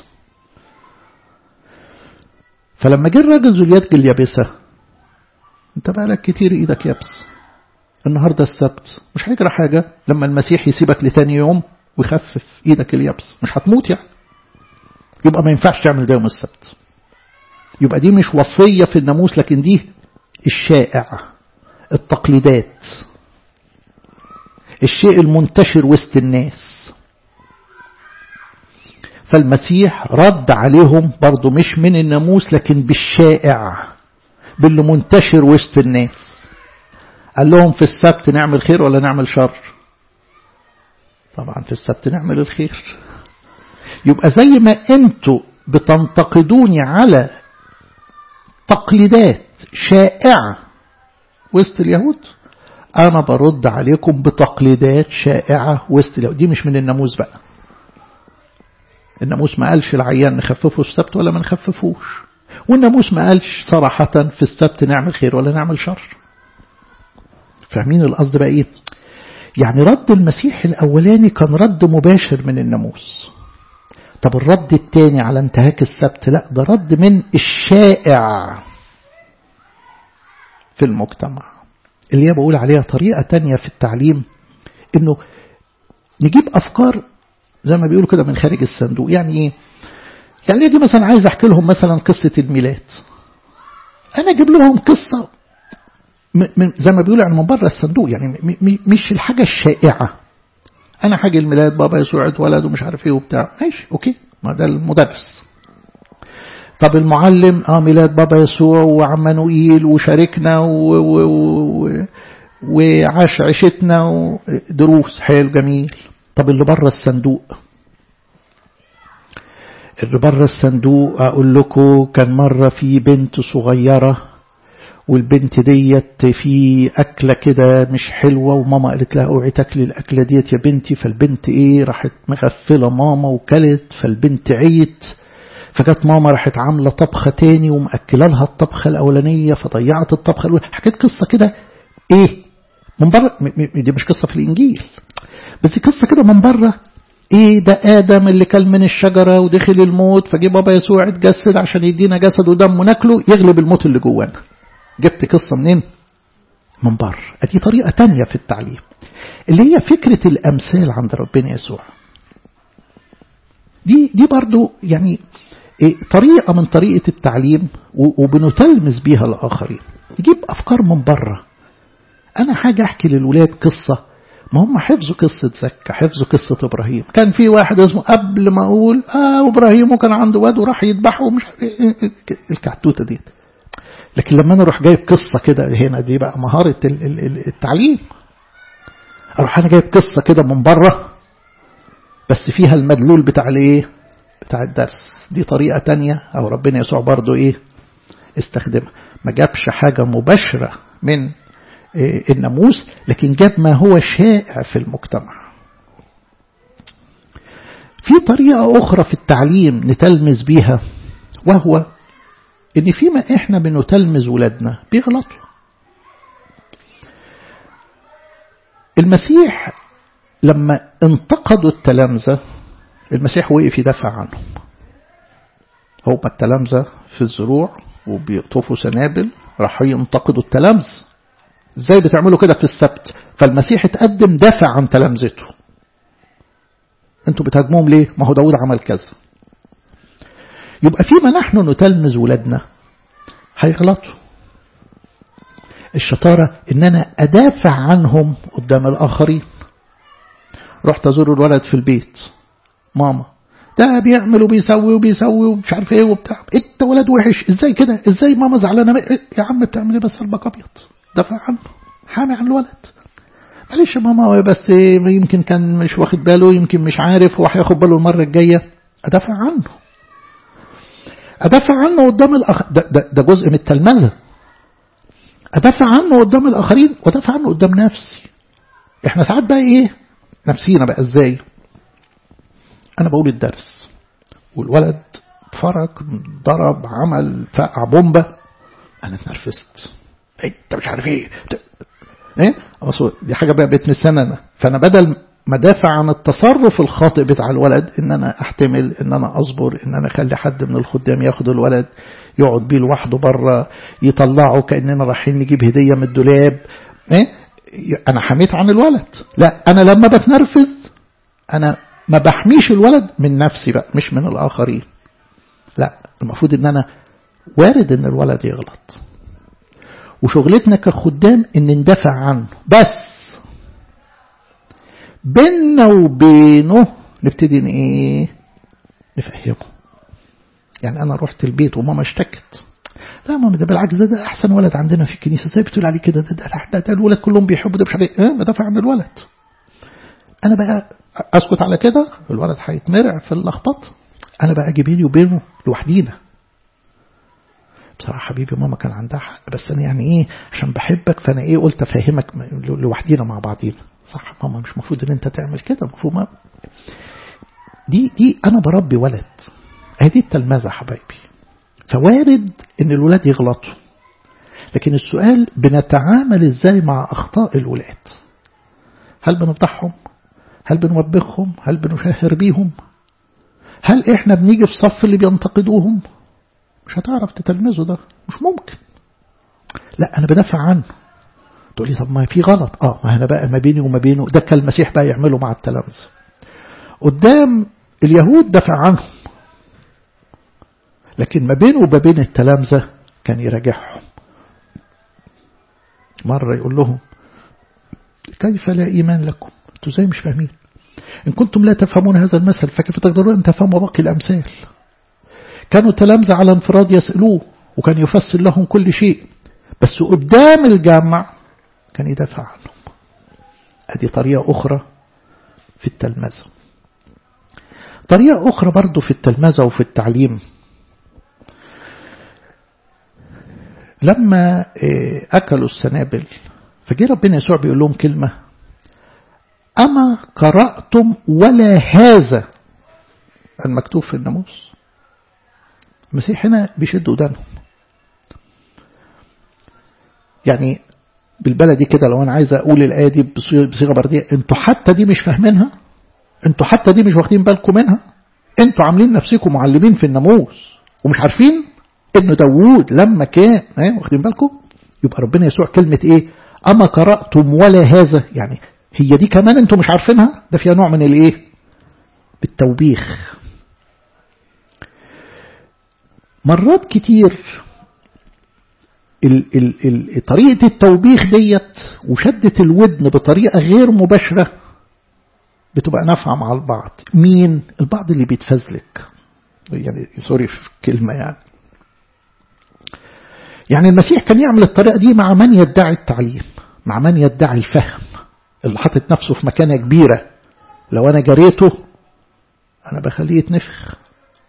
فلما جه الراجل ذو اليد اليابسة انت بقالك كتير ايدك يابس النهاردة السبت مش هيجرى حاجة لما المسيح يسيبك لتاني يوم ويخفف ايدك اليابس مش هتموت يعني يبقى ما ينفعش تعمل ده يوم السبت يبقى دي مش وصية في الناموس لكن دي الشائع التقليدات الشيء المنتشر وسط الناس فالمسيح رد عليهم برضو مش من الناموس لكن بالشائع باللي منتشر وسط الناس قال لهم في السبت نعمل خير ولا نعمل شر طبعا في السبت نعمل الخير يبقى زي ما انتوا بتنتقدوني على تقليدات شائعة وسط اليهود أنا برد عليكم بتقليدات شائعة وسط اليهود دي مش من الناموس بقى الناموس ما قالش العيان نخففه السبت ولا ما نخففوش والناموس ما قالش صراحة في السبت نعمل خير ولا نعمل شر فاهمين القصد بقى ايه يعني رد المسيح الأولاني كان رد مباشر من الناموس طب الرد الثاني على انتهاك السبت لا ده رد من الشائع في المجتمع اللي هي بقول عليها طريقة تانية في التعليم انه نجيب افكار زي ما بيقولوا كده من خارج الصندوق يعني ايه يعني يجي مثلا عايز احكي لهم مثلا قصة الميلاد انا اجيب لهم قصة من زي ما بيقولوا يعني من بره الصندوق يعني مش الحاجة الشائعة انا حاجة الميلاد بابا يسوع اتولد ومش عارف ايه وبتاع ماشي اوكي ما ده المدرس طب المعلم اه ميلاد بابا يسوع وعمانوئيل وشاركنا و... و... و... وعاش عيشتنا ودروس حلو جميل طب اللي بره الصندوق اللي بره الصندوق اقول لكم كان مرة في بنت صغيرة والبنت ديت في أكلة كده مش حلوة وماما قالت لها اوعي تاكلي الأكلة ديت يا بنتي فالبنت إيه راحت مغفلة ماما وكلت فالبنت عيت فجت ماما راحت عاملة طبخة تاني ومأكلة لها الطبخة الأولانية فضيعت الطبخة الأولانية حكيت قصة كده إيه من بره دي مش قصة في الإنجيل بس قصة كده من بره ايه ده ادم اللي كل من الشجرة ودخل الموت فجي بابا يسوع اتجسد عشان يدينا جسد ودم وناكله يغلب الموت اللي جوانا جبت قصة منين من بره ادي طريقة تانية في التعليم اللي هي فكرة الامثال عند ربنا يسوع دي دي برضو يعني إيه طريقة من طريقة التعليم وبنتلمس بيها الآخرين نجيب أفكار من بره أنا حاجة أحكي للولاد قصة ما هم حفظوا قصة زكا حفظوا قصة إبراهيم كان في واحد اسمه قبل ما أقول آه إبراهيم وكان عنده واد وراح يذبحه ومش الكعتوتة دي لكن لما أنا أروح جايب قصة كده هنا دي بقى مهارة التعليم أروح أنا جايب قصة كده من بره بس فيها المدلول بتاع الإيه بتاع الدرس دي طريقة تانية أو ربنا يسوع برضو إيه استخدمها ما جابش حاجة مباشرة من إيه الناموس لكن جاب ما هو شائع في المجتمع في طريقة أخرى في التعليم نتلمز بيها وهو إن فيما إحنا بنتلمز ولادنا بيغلطوا المسيح لما انتقدوا التلامذة المسيح وقف يدافع عنهم هو التلامذة في الزروع وبيقطفوا سنابل راحوا ينتقدوا التلامذة ازاي بتعملوا كده في السبت فالمسيح اتقدم دافع عن تلامذته انتوا بتهاجموهم ليه ما هو داود عمل كذا يبقى فيما نحن نتلمذ ولادنا هيغلطوا الشطارة ان انا ادافع عنهم قدام الاخرين رحت ازور الولد في البيت ماما ده بيعمل وبيسوي وبيسوي ومش عارف ايه وبتاع انت ولد وحش ازاي كده ازاي ماما زعلانه يا عم بتعمل ايه بس قلبك ابيض دافع عنه حامي عن الولد معلش ماما بس يمكن كان مش واخد باله يمكن مش عارف هو هياخد باله المره الجايه ادافع عنه ادافع عنه قدام الاخ ده, ده, ده جزء من التلمذه ادافع عنه قدام الاخرين وادافع عنه قدام نفسي احنا ساعات بقى ايه نفسينا بقى ازاي انا بقول الدرس والولد فرق ضرب عمل فقع بومبه انا اتنرفزت انت مش عارف ايه ايه دي حاجه بقى بتمسني انا فانا بدل ما دافع عن التصرف الخاطئ بتاع الولد ان انا احتمل ان انا اصبر ان انا اخلي حد من الخدام ياخد الولد يقعد بيه لوحده بره يطلعه كاننا رايحين نجيب هديه من الدولاب ايه انا حميت عن الولد لا انا لما بتنرفز انا ما بحميش الولد من نفسي بقى مش من الاخرين لا المفروض ان انا وارد ان الولد يغلط وشغلتنا كخدام ان ندافع عنه بس بيننا وبينه نبتدي ايه نفهمه يعني انا رحت البيت وماما اشتكت لا ماما ده بالعكس ده, ده احسن ولد عندنا في الكنيسه ازاي بتقول عليه كده ده ده, ده, ده الولاد كلهم بيحبوا ده مش عارف ايه بدافع عن الولد انا بقى اسكت على كده الولد هيتمرع في اللخبطه انا بقى اجي بيني وبينه لوحدينا بصراحة حبيبي ماما كان عندها حق بس أنا يعني إيه عشان بحبك فأنا إيه قلت أفهمك لوحدينا مع بعضينا صح ماما مش المفروض إن أنت تعمل كده المفروض ما دي دي أنا بربي ولد هذه التلمذة حبايبي فوارد إن الولاد يغلطوا لكن السؤال بنتعامل إزاي مع أخطاء الولاد هل بنفضحهم هل بنوبخهم هل بنشهر بيهم هل إحنا بنيجي في صف اللي بينتقدوهم مش هتعرف تتلمذه ده مش ممكن لا أنا بدافع عنه تقول لي طب ما في غلط اه ما أنا بقى ما بيني وما بينه ده كان المسيح بقى يعمله مع التلامذة قدام اليهود دافع عنهم لكن ما بينه وما بين التلامذة كان يراجعهم مرة يقول لهم كيف لا إيمان لكم انتوا زي مش فاهمين إن كنتم لا تفهمون هذا المثل فكيف تقدرون أن تفهموا باقي الأمثال كانوا تلامذة على انفراد يسألوه وكان يفسر لهم كل شيء بس قدام الجامع كان يدافع عنهم هذه طريقة أخرى في التلمذة طريقة أخرى برضو في التلمذة وفي التعليم لما أكلوا السنابل فجي ربنا يسوع بيقول لهم كلمة أما قرأتم ولا هذا المكتوب في الناموس المسيح هنا بيشد ودانهم يعني بالبلدي كده لو انا عايز اقول الايه دي بصيغه برديه انتوا حتى دي مش فاهمينها انتوا حتى دي مش واخدين بالكم منها انتوا عاملين نفسكم معلمين في الناموس ومش عارفين ان داوود لما كان ايه واخدين بالكم يبقى ربنا يسوع كلمه ايه اما قراتم ولا هذا يعني هي دي كمان انتوا مش عارفينها ده فيها نوع من الايه بالتوبيخ مرات كتير ال ال ال طريقة التوبيخ ديت وشدة الودن بطريقة غير مباشرة بتبقى نافعة مع البعض مين البعض اللي بيتفزلك يعني سوري في كلمة يعني يعني المسيح كان يعمل الطريقة دي مع من يدعي التعليم مع من يدعي الفهم اللي حاطط نفسه في مكانة كبيرة لو أنا جريته أنا بخليه يتنفخ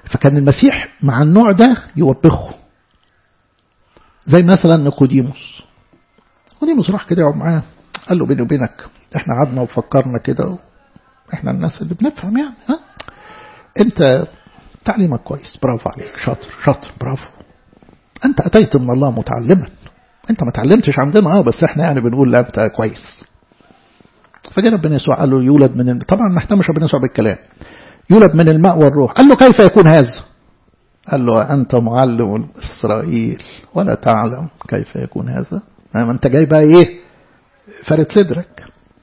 فكان المسيح مع النوع ده يوبخه زي مثلا نيقوديموس نيقوديموس راح كده يقعد معاه قال له بيني وبينك احنا قعدنا وفكرنا كده احنا الناس اللي بنفهم يعني ها انت تعليمك كويس برافو عليك شاطر شاطر برافو انت اتيت من الله متعلما انت ما تعلمتش عندنا اه بس احنا يعني بنقول لا انت كويس فجاء ربنا يسوع قال له يولد من ال... طبعا ما اهتمش ربنا يسوع بالكلام يولد من الماء والروح قال له كيف يكون هذا قال له أنت معلم إسرائيل ولا تعلم كيف يكون هذا ما أنت جاي بقى إيه فرد صدرك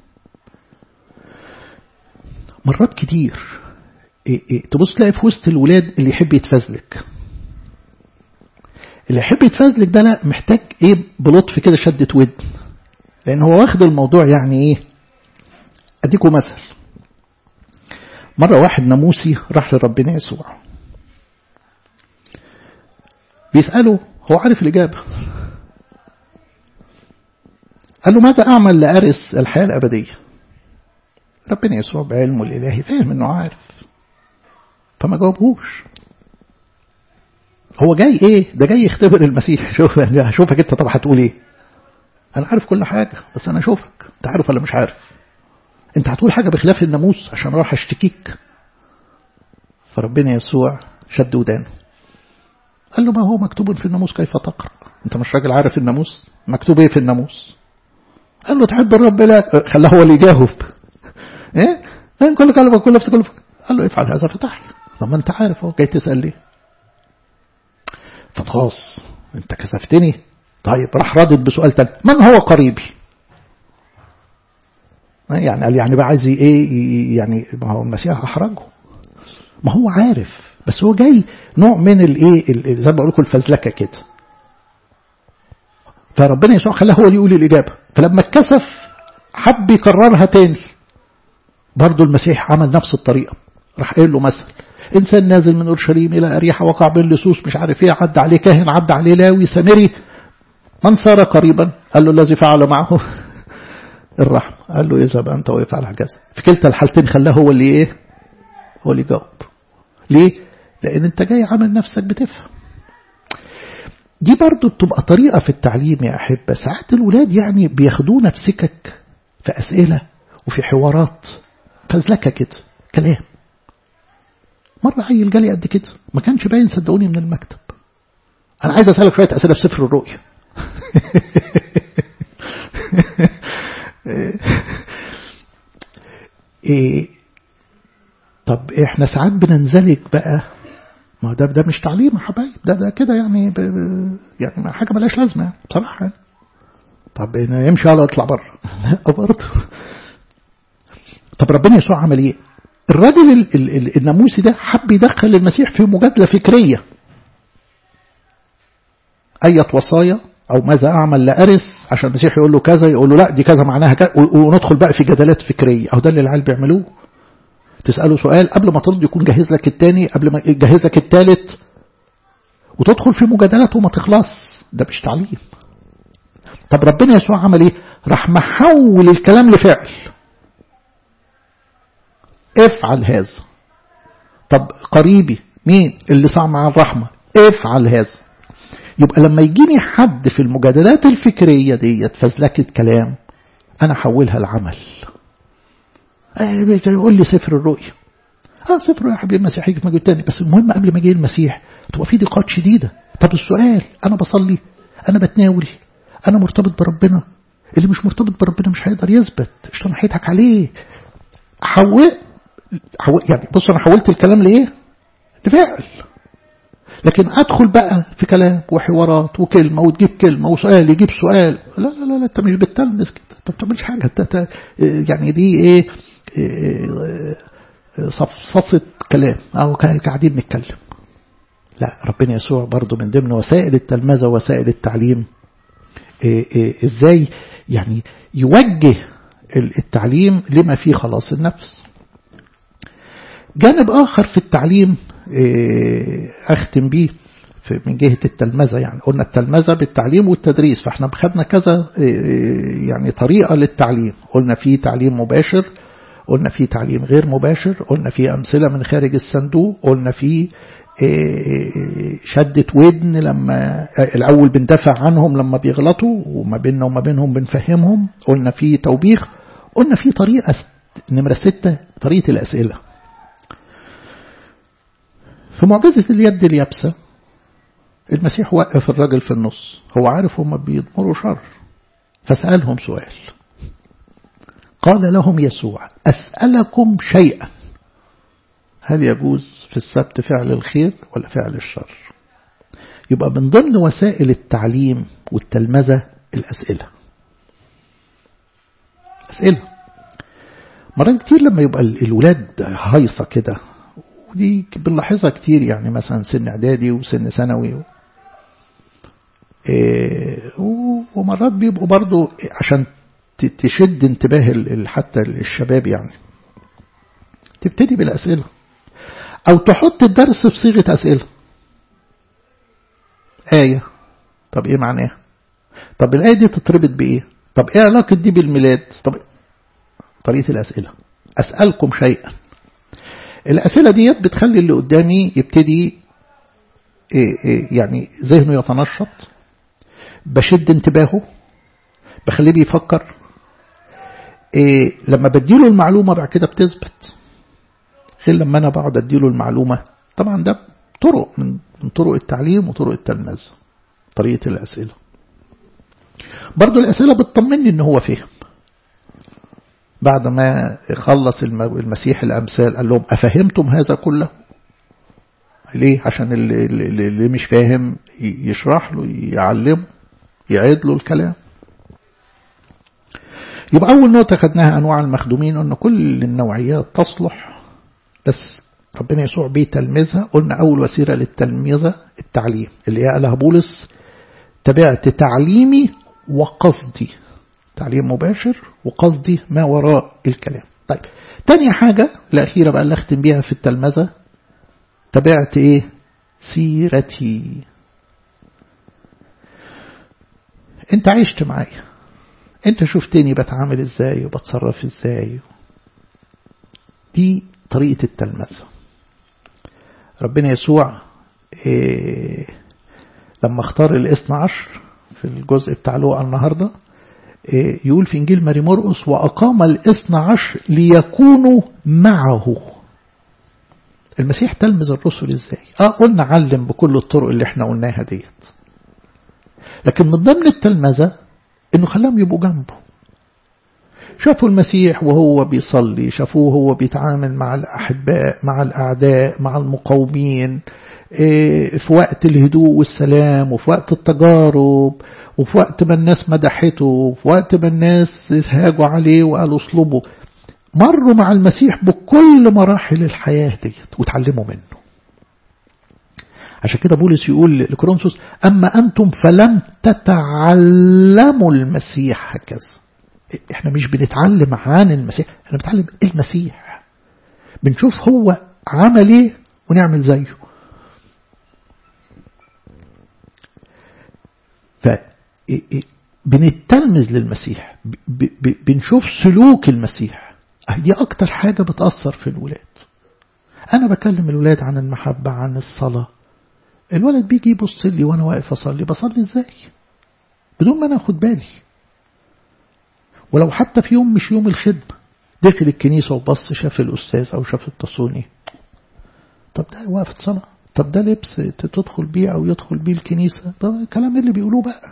مرات كتير إيه إيه تبص تلاقي في وسط الولاد اللي يحب يتفزلك اللي يحب يتفزلك ده لا محتاج ايه بلطف كده شدة ودن لان هو واخد الموضوع يعني ايه اديكم مثل مرة واحد ناموسي راح لربنا يسوع بيسأله هو عارف الإجابة قال له ماذا أعمل لأرث الحياة الأبدية ربنا يسوع بعلمه الإلهي فاهم إنه عارف فما جاوبهوش هو جاي ايه ده جاي يختبر المسيح شوف هشوفك انت طب هتقول ايه انا عارف كل حاجة بس انا اشوفك انت عارف ولا مش عارف انت هتقول حاجة بخلاف الناموس عشان اروح اشتكيك فربنا يسوع شد ودانه قال له ما هو مكتوب في الناموس كيف تقرأ انت مش راجل عارف الناموس مكتوب ايه في الناموس قال له تحب الرب لك خلاه هو اللي يجاوب ايه كل كلمة كل نفس كل قال له افعل هذا فتحيا طب ما انت عارف اهو جاي تسأل ليه فخلاص انت كسفتني طيب راح ردد بسؤال تاني من هو قريبي يعني قال يعني بقى عايز ايه يعني ما هو المسيح احرجه ما هو عارف بس هو جاي نوع من الايه زي ما بقول لكم الفزلكه كده فربنا يسوع خلاه هو اللي يقول الاجابه فلما اتكسف حب يكررها تاني برضه المسيح عمل نفس الطريقه راح قايل له مثل إنسان نازل من أورشليم إلى أريحة وقع بين لصوص مش عارف إيه عدى عليه كاهن عدى عليه لاوي سامري من صار قريبا قال له الذي فعل معه الرحم قال له اذهب أنت وافعل هكذا في كلتا الحالتين خلاه هو اللي إيه هو اللي جاوب ليه لأن أنت جاي عامل نفسك بتفهم دي برضو بتبقى طريقة في التعليم يا أحبة ساعات الولاد يعني بياخدونا في سكك في أسئلة وفي حوارات فزلكة كده كلام مرة عيل جالي قد كده ما كانش باين صدقوني من المكتب أنا عايز أسألك شوية أسئلة في سفر الرؤيا إيه طب إحنا ساعات بننزلق بقى ما ده ده مش تعليم يا حبايب ده ده كده يعني ب... يعني حاجة ملهاش لازمة يعني بصراحة يعني. طب يمشي على اطلع بره لا برضه طب ربنا يسوع عمل ايه؟ الراجل ال ال ال الناموسي ده حب يدخل المسيح في مجادلة فكرية أية وصايا أو ماذا أعمل لأرث عشان المسيح يقول له كذا يقول له لا دي كذا معناها كذا وندخل بقى في جدالات فكرية أو ده اللي العيال بيعملوه تسأله سؤال قبل ما ترد يكون جهز لك التاني قبل ما يجهز لك التالت وتدخل في مجادلات وما تخلص ده مش تعليم طب ربنا يسوع عمل ايه راح محول الكلام لفعل افعل هذا طب قريبي مين اللي صار مع الرحمة افعل هذا يبقى لما يجيني حد في المجادلات الفكرية ديت فزلكة كلام أنا أحولها لعمل يقول لي سفر الرؤيا اه سفر يا حبيبي المسيح يجي في مجال تاني بس المهم قبل ما يجي المسيح تبقى في ضيقات شديدة طب السؤال أنا بصلي أنا بتناول أنا مرتبط بربنا اللي مش مرتبط بربنا مش هيقدر يثبت الشيطان هيضحك عليه حول حول يعني بص أنا حولت الكلام لإيه؟ لفعل لكن أدخل بقى في كلام وحوارات وكلمة وتجيب كلمة وسؤال يجيب سؤال لا لا لا, لا أنت مش بتلمس كده أنت ما بتعملش حاجة أنت يعني دي إيه, إيه صفصفة كلام أو قاعدين نتكلم لا ربنا يسوع برضو من ضمن وسائل التلمذة ووسائل التعليم إيه إيه إزاي يعني يوجه التعليم لما فيه خلاص النفس جانب آخر في التعليم إيه أختم بيه من جهة التلمذة يعني قلنا التلمذة بالتعليم والتدريس فاحنا خدنا كذا يعني طريقة للتعليم قلنا في تعليم مباشر قلنا في تعليم غير مباشر قلنا في أمثلة من خارج الصندوق قلنا في شدت ودن لما الأول بندافع عنهم لما بيغلطوا وما بيننا وما بينهم بنفهمهم قلنا في توبيخ قلنا في طريقة نمرة ستة طريقة الأسئلة في معجزة اليد اليابسة المسيح وقف الراجل في النص هو عارف هم بيضمروا شر فسألهم سؤال قال لهم يسوع أسألكم شيئا هل يجوز في السبت فعل الخير ولا فعل الشر يبقى من ضمن وسائل التعليم والتلمذة الأسئلة أسئلة مرات كتير لما يبقى الولاد هايصة كده ودي بنلاحظها كتير يعني مثلا سن إعدادي وسن ثانوي إيه ومرات بيبقوا برضو عشان تشد انتباه حتى الشباب يعني تبتدي بالأسئلة أو تحط الدرس في صيغة أسئلة آية طب إيه معناها طب الآية دي تتربط بإيه طب إيه علاقة دي بالميلاد طب طريقة الأسئلة أسألكم شيئا الأسئلة ديت بتخلي اللي قدامي يبتدي إيه إيه يعني ذهنه يتنشط بشد انتباهه بخليه بيفكر إيه لما بديله المعلومة بعد كده بتثبت غير لما أنا بقعد أديله المعلومة طبعا ده طرق من, من طرق التعليم وطرق التلمذة طريقة الأسئلة برضو الأسئلة بتطمني إن هو فهم بعد ما خلص المسيح الأمثال قال لهم أفهمتم هذا كله ليه عشان اللي, اللي مش فاهم يشرح له يعلمه يعيد له الكلام يبقى أول نقطة خدناها أنواع المخدومين أن كل النوعيات تصلح بس ربنا يسوع بيتلمذها قلنا أول وسيلة للتلمذة التعليم اللي قالها بولس تبعت تعليمي وقصدي تعليم مباشر وقصدي ما وراء الكلام طيب تاني حاجة الأخيرة بقى اللي أختم بيها في التلمذة تبعت إيه سيرتي أنت عشت معايا أنت شفتني بتعامل إزاي وبتصرف إزاي دي طريقة التلمذة ربنا يسوع إيه لما اختار الاثنى عشر في الجزء بتاع لوقا النهاردة إيه يقول في إنجيل ماري مرقس وأقام الاثنى عشر ليكونوا معه المسيح تلمذ الرسل ازاي اه قلنا علم بكل الطرق اللي احنا قلناها ديت لكن من ضمن التلمذة انه خلاهم يبقوا جنبه شافوا المسيح وهو بيصلي شافوه وهو بيتعامل مع الأحباء مع الأعداء مع المقاومين في وقت الهدوء والسلام وفي وقت التجارب وفي وقت ما الناس مدحته وفي وقت ما الناس هاجوا عليه وقالوا اصلبوا مروا مع المسيح بكل مراحل الحياة ديت وتعلموا منه عشان كده بولس يقول لكرونسوس أما أنتم فلم تتعلموا المسيح هكذا احنا مش بنتعلم عن المسيح احنا بنتعلم المسيح بنشوف هو عمل ايه ونعمل زيه ف بنتلمذ للمسيح بنشوف سلوك المسيح دي اكتر حاجة بتأثر في الولاد انا بكلم الولاد عن المحبة عن الصلاة الولد بيجي يبص لي وانا واقف اصلي بصلي ازاي بدون ما انا اخد بالي ولو حتى في يوم مش يوم الخدمة دخل الكنيسة وبص شاف الأستاذ أو شاف التصوني طب ده وقفة صلاة طب ده لبس تدخل بيه أو يدخل بيه الكنيسة طب الكلام اللي بيقولوه بقى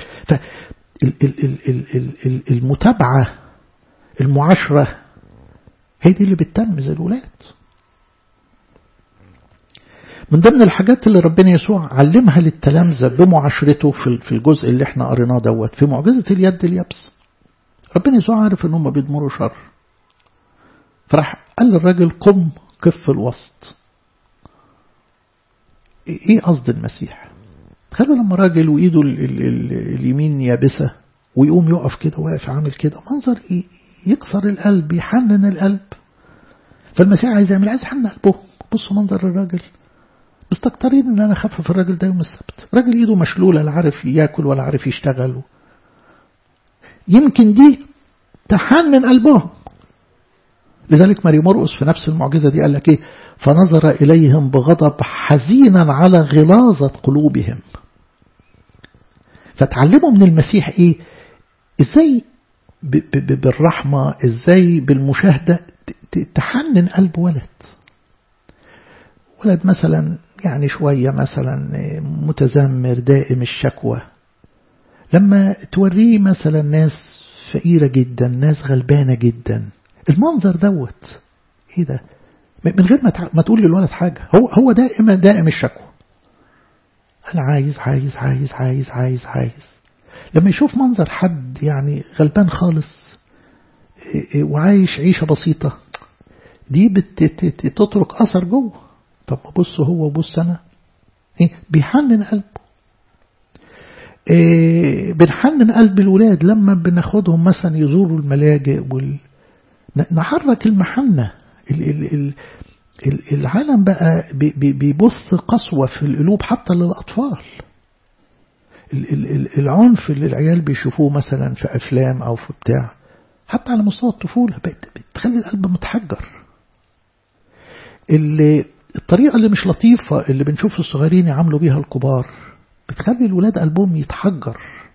فالمتابعة المعاشرة هي دي اللي بتلمذ الولاد من ضمن الحاجات اللي ربنا يسوع علمها للتلامذة بمعاشرته في الجزء اللي احنا قريناه دوت في معجزة اليد اليابسة ربنا يسوع عارف ان هم بيدمروا شر فراح قال للراجل قم كف الوسط ايه قصد المسيح تخيلوا لما راجل وايده ال ال ال اليمين يابسة ويقوم يقف كده واقف عامل كده منظر إيه يكسر القلب يحنن القلب فالمسيح عايز يعمل عايز يحنن قلبه بصوا منظر الراجل مستكترين ان انا اخفف الراجل ده يوم السبت راجل ايده مشلولة لا عارف ياكل ولا عارف يشتغل يمكن دي تحنن قلبهم لذلك ماري مرقس في نفس المعجزة دي قال لك إيه فنظر إليهم بغضب حزينا على غلاظة قلوبهم فتعلموا من المسيح إيه إزاي بالرحمة إزاي بالمشاهدة تحنن قلب ولد ولد مثلا يعني شوية مثلا متذمر دائم الشكوى لما توريه مثلا ناس فقيرة جدا ناس غلبانة جدا المنظر دوت ايه ده من غير ما ما تقول للولد حاجة هو هو دائما دائم الشكوى انا عايز عايز عايز عايز عايز عايز لما يشوف منظر حد يعني غلبان خالص وعايش عيشة بسيطة دي بتترك أثر جوه طب بص هو وبص أنا إيه بيحنن قلبه إيه بنحنن قلب الولاد لما بناخدهم مثلا يزوروا الملاجئ وال... نحرك المحنة ال... ال... ال... العالم بقى بيبص قسوة في القلوب حتى للأطفال العنف اللي العيال بيشوفوه مثلا في أفلام أو في بتاع حتى على مستوى الطفولة بتخلي القلب متحجر اللي الطريقة اللي مش لطيفة اللي بنشوف الصغيرين يعاملوا بيها الكبار بتخلي الولاد قلبهم يتحجر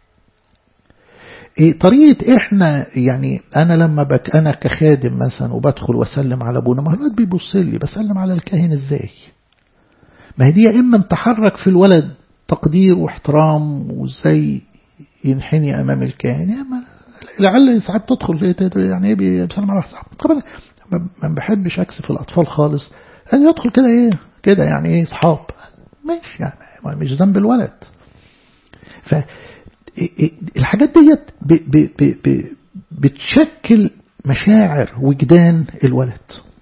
إيه طريقة احنا يعني انا لما بك انا كخادم مثلا وبدخل واسلم على ابونا ما الولد بيبص لي بسلم على الكاهن ازاي ما هي دي يا اما تحرك في الولد تقدير واحترام وازاي ينحني امام الكاهن يا اما لعل ساعات تدخل يعني ايه بيسلم على صاحبه طبعا ما بحبش اكسف الاطفال خالص يعني يدخل كده ايه كده يعني ايه اصحاب ماشي يعني مش ذنب الولد ف الحاجات ديت بتشكل مشاعر وجدان الولد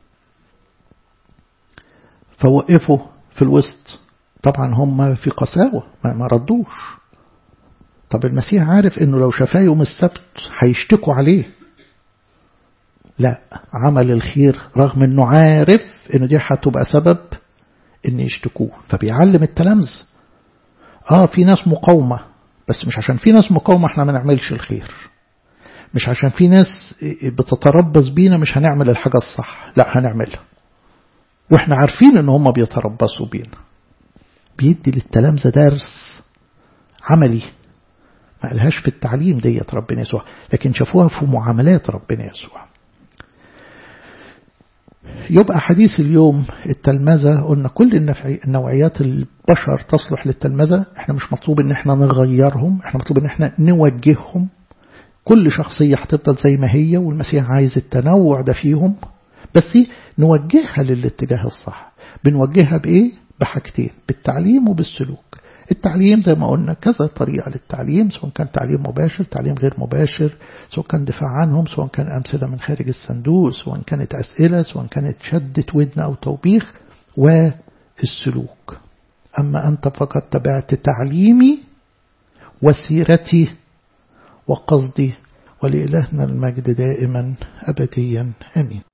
فوقفوا في الوسط طبعا هم في قساوة ما ردوش طب المسيح عارف انه لو شفاه يوم السبت هيشتكوا عليه لا عمل الخير رغم انه عارف انه دي هتبقى سبب ان يشتكوه فبيعلم التلامذة اه في ناس مقاومة بس مش عشان في ناس مقاومة احنا ما نعملش الخير مش عشان في ناس بتتربص بينا مش هنعمل الحاجة الصح لا هنعملها واحنا عارفين ان هم بيتربصوا بينا بيدي للتلامذة درس عملي ما قالهاش في التعليم ديت ربنا يسوع لكن شافوها في معاملات ربنا يسوع يبقى حديث اليوم التلمذة قلنا كل النوعيات البشر تصلح للتلمذة احنا مش مطلوب ان احنا نغيرهم احنا مطلوب ان احنا نوجههم كل شخصية هتفضل زي ما هي والمسيح عايز التنوع ده فيهم بس نوجهها للاتجاه الصح بنوجهها بإيه؟ بحاجتين بالتعليم وبالسلوك التعليم زي ما قلنا كذا طريقة للتعليم سواء كان تعليم مباشر تعليم غير مباشر سواء كان دفاع عنهم سواء كان أمثلة من خارج الصندوق سواء كانت أسئلة سواء كانت شدة ودن أو توبيخ والسلوك أما أنت فقط تبعت تعليمي وسيرتي وقصدي ولإلهنا المجد دائما أبديا أمين